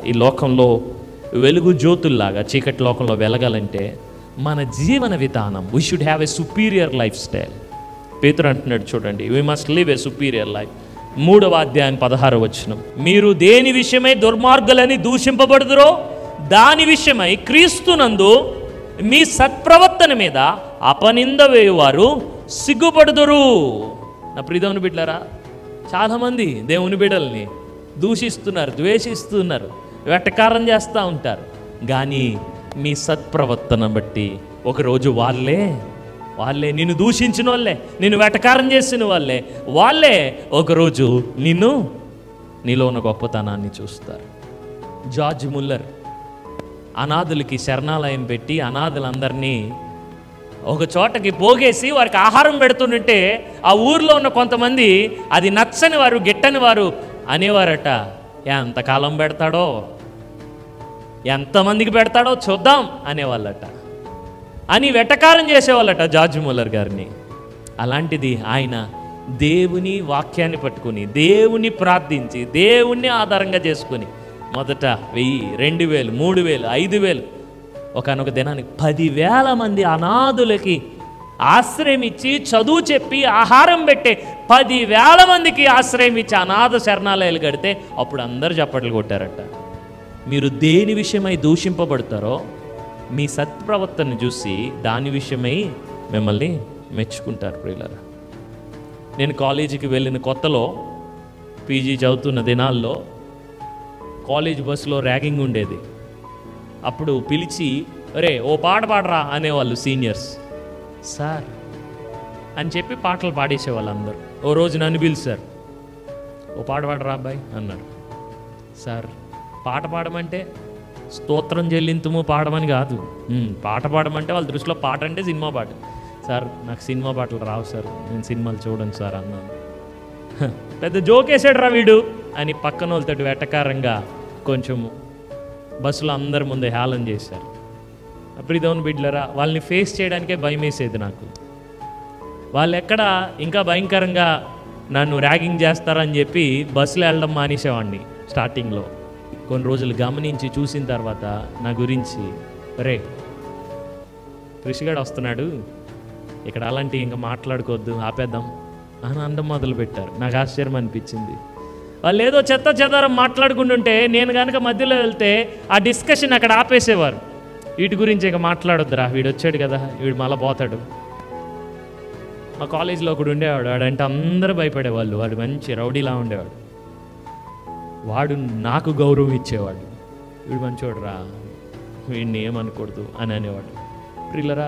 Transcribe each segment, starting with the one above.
ఈ లోకంలో వెలుగు జ్యోతుల్లాగా చీకటి లోకంలో వెలగాలంటే మన జీవన విధానం we should have a superior life style పేతురు అంటున్నాడు చూడండి we must live a superior life మూడవ అధ్యాయం పదహారు వచనం మీరు దేని విషయమై దుర్మార్గులని దూషింపబడుదురో దాని విషయమై క్రీస్తునందు మీ సత్ప్రవర్తన మీద అపనింద వేయువారు సిగ్గుపడుదురు నా ప్రియదవుని బిడ్డలారా చాలామంది దేవుని బిడ్డల్ని దూషిస్తున్నారు ద్వేషిస్తున్నారు వెటకారం చేస్తూ ఉంటారు కానీ మీ సత్ప్రవర్తన బట్టి ఒకరోజు వాళ్ళే వాళ్ళే నిన్ను దూషించిన వాళ్ళే నిన్ను వెటకారం చేసిన వాళ్ళే వాళ్ళే ఒకరోజు నిన్ను నీలో ఉన్న గొప్పతనాన్ని చూస్తారు జార్జ్ ముల్లర్ అనాథులకి శరణాలయం పెట్టి అనాథులందరినీ ఒక చోటకి పోగేసి వారికి ఆహారం పెడుతుంటే ఆ ఊర్లో ఉన్న కొంతమంది అది నచ్చని వారు గిట్టని వారు అనేవారట ఎంతకాలం పెడతాడో ఎంతమందికి పెడతాడో చూద్దాం అనేవాళ్ళట అని వెటకారం చేసేవాళ్ళట జార్జ్ ముల్లర్ గారిని అలాంటిది ఆయన దేవుని వాక్యాన్ని పట్టుకుని దేవుని ప్రార్థించి దేవుణ్ణి ఆధారంగా చేసుకుని మొదట వెయ్యి రెండు వేలు మూడు వేలు ఐదు వేలు ఒకనొక దినానికి పదివేల మంది అనాథులకి ఆశ్రయం ఇచ్చి చదువు చెప్పి ఆహారం పెట్టే పదివేల మందికి ఆశ్రయం ఇచ్చి అనాథ శరణాలయాలు కడితే అప్పుడు అందరూ చప్పట్లు కొట్టారట మీరు దేని విషయమై దూషింపబడతారో మీ సత్ప్రవర్తన చూసి దాని విషయమై మిమ్మల్ని మెచ్చుకుంటారు ప్రియులరా నేను కాలేజీకి వెళ్ళిన కొత్తలో పీజీ చదువుతున్న దినాల్లో కాలేజ్ బస్సులో ర్యాగింగ్ ఉండేది అప్పుడు పిలిచి అరే ఓ పాట పాడరా అనేవాళ్ళు సీనియర్స్ సార్ అని చెప్పి పాటలు పాడేసేవాళ్ళు అందరు ఓ రోజు నన్ను పిలిచారు ఓ పాట పాడరా అబ్బాయి అన్నారు సార్ పాట పాడమంటే స్తోత్రం చెల్లింతుము పాడమని కాదు ఉమ్, పాట పాడమంటే వాళ్ళ దృష్టిలో పాట అంటే సినిమా పాట సార్ నాకు సినిమా పాటలు రావు సార్ నేను సినిమాలు చూడను సార్ అన్నాను "హ, పెద్ద జోకేసాడు రా వీడు అని పక్కన వాళ్ళతో వెటకారంగా కొంచెం బస్సులో అందరి ముందే హేళన చేశారు అప్పుడు ఇదవును బిడ్లరా వాళ్ళని ఫేస్ చేయడానికే భయం వేసేది నాకు వాళ్ళు ఎక్కడ ఇంకా భయంకరంగా నన్ను ర్యాగింగ్ చేస్తారని చెప్పి బస్సులో వెళ్ళడం మానేసేవాడిని స్టార్టింగ్లో కొన్ని రోజులు గమనించి చూసిన తర్వాత నా గురించి రే కృషిగాడు వస్తున్నాడు ఇక్కడ అలాంటి ఇంకా మాట్లాడుకోవద్దు ఆపేద్దాం అని అందం మొదలు పెట్టారు నాకు ఆశ్చర్యం అనిపించింది వాళ్ళు ఏదో చెత్త చెదారం మాట్లాడుకుంటుంటే నేను కనుక మధ్యలో వెళ్తే ఆ డిస్కషన్ అక్కడ ఆపేసేవారు వీటి గురించి ఇక మాట్లాడొద్దురా వీడు వచ్చాడు కదా వీడు మళ్ళీ పోతాడు మా కాలేజీలో ఒకడు ఉండేవాడు వాడంటే అందరూ భయపడేవాళ్ళు వాడు మంచి రౌడీలా ఉండేవాడు వాడు నాకు గౌరవం ఇచ్చేవాడు వీడు మంచివాడు రా వీడిని ఏమనకూడదు అని అనేవాడు ప్రిల్లరా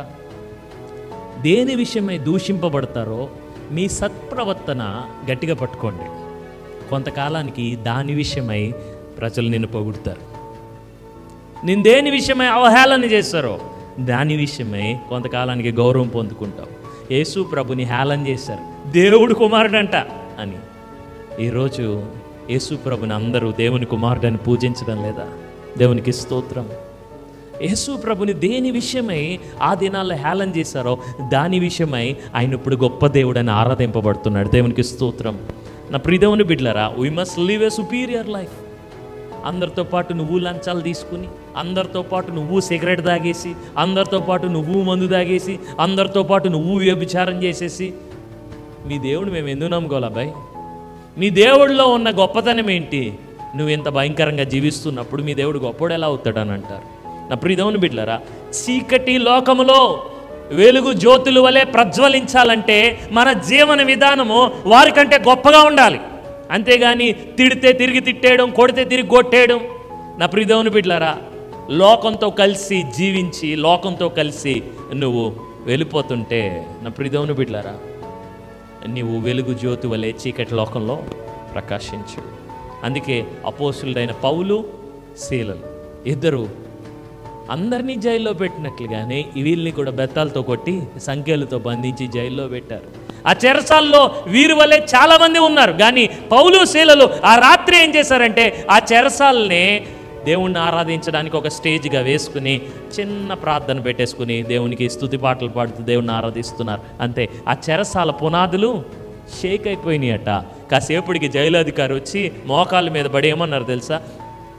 దేని విషయమై దూషింపబడతారో మీ సత్ప్రవర్తన గట్టిగా పట్టుకోండి కొంతకాలానికి దాని విషయమై ప్రజలు నిన్ను పొగుడుతారు నేను దేని విషయమై అవహేళన చేస్తారో దాని విషయమై కొంతకాలానికి గౌరవం పొందుకుంటావు యేసు ప్రభుని హేళన చేశారు దేవుడు కుమారుడంట అని ఈరోజు యేసు ప్రభుని అందరూ దేవుని కుమారుడని పూజించడం లేదా దేవునికి స్తోత్రం యేసు ప్రభుని దేని విషయమై ఆ దినాల్లో హేళన చేశారో దాని విషయమై ఆయన ఇప్పుడు గొప్ప దేవుడని ఆరాధింపబడుతున్నాడు దేవునికి స్తోత్రం నా ప్రియదేవుని బిడ్లరా we must live a superior life అందరితో పాటు నువ్వు లంచాలు తీసుకుని అందరితో పాటు నువ్వు సిగరెట్ తాగేసి అందరితో పాటు నువ్వు మందు తాగేసి అందరితో పాటు నువ్వు వ్యభిచారం చేసేసి మీ దేవుడు మేము ఎందుకు నమ్ముకోవాలి అబ్బాయి మీ దేవుడిలో ఉన్న గొప్పతనం ఏంటి నువ్వు ఇంత భయంకరంగా జీవిస్తున్నప్పుడు మీ దేవుడు గొప్పడు ఎలా అవుతాడని అంటారు నా ప్రియదేవుని బిడ్డలారా చీకటి లోకములో వెలుగు జ్యోతుల వలె ప్రజ్వలించాలంటే మన జీవన విధానము వారికంటే గొప్పగా ఉండాలి అంతేగాని తిడితే తిరిగి తిట్టేయడం కొడితే తిరిగి కొట్టేయడం నా ప్రియదేవుని బిడ్డలారా లోకంతో కలిసి జీవించి లోకంతో కలిసి నువ్వు వెళ్ళిపోతుంటే నా ప్రియదేవుని బిడ్డలారా నీవు వెలుగు జ్యోతి వలె చీకటి లోకంలో ప్రకాశించు అందుకే అపోసులుడైన పౌలు శీలలు ఇద్దరు అందరినీ జైల్లో పెట్టినట్లుగానే వీళ్ళని కూడా బెత్తాలతో కొట్టి సంఖ్యలతో బంధించి జైల్లో పెట్టారు ఆ చెరసాల్లో వీరి వల్లే చాలా మంది ఉన్నారు కానీ పౌలు శీలలు ఆ రాత్రి ఏం చేశారంటే ఆ చెరసాలనే దేవుణ్ణి ఆరాధించడానికి ఒక స్టేజ్గా వేసుకుని చిన్న ప్రార్థన పెట్టేసుకుని దేవునికి స్తుతి పాటలు పాడుతూ దేవుణ్ణి ఆరాధిస్తున్నారు అంతే ఆ చెరసాల పునాదులు షేక్ అయిపోయినాయట కాసేపటికి జైలు అధికారి వచ్చి మోకాళ్ళ మీద పడి ఏమన్నారు తెలుసా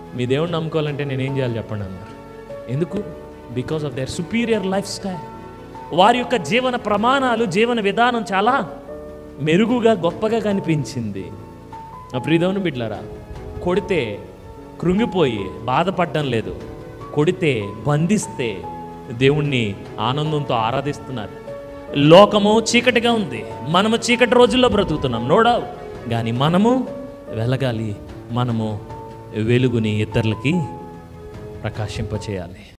మీ దేవుణ్ణి నమ్ముకోవాలంటే నేనేం చేయాలి చెప్పండి అన్నారు ఎందుకు because of their superior life style వారి యొక్క జీవన ప్రమాణాలు జీవన విధానం చాలా మెరుగుగా గొప్పగా కనిపించింది నా ప్రియదేవుని బిడ్లారా కొడితే కృంగిపోయి బాధపడడం లేదు కొడితే బంధిస్తే దేవుణ్ణి ఆనందంతో ఆరాధిస్తున్నారు లోకము చీకటిగా ఉంది మనము చీకటి రోజుల్లో బ్రతుకుతున్నాం నో డౌట్ కానీ మనము వెలగాలి మనము వెలుగుని ఇతరులకి ప్రకాశింపచేయాలి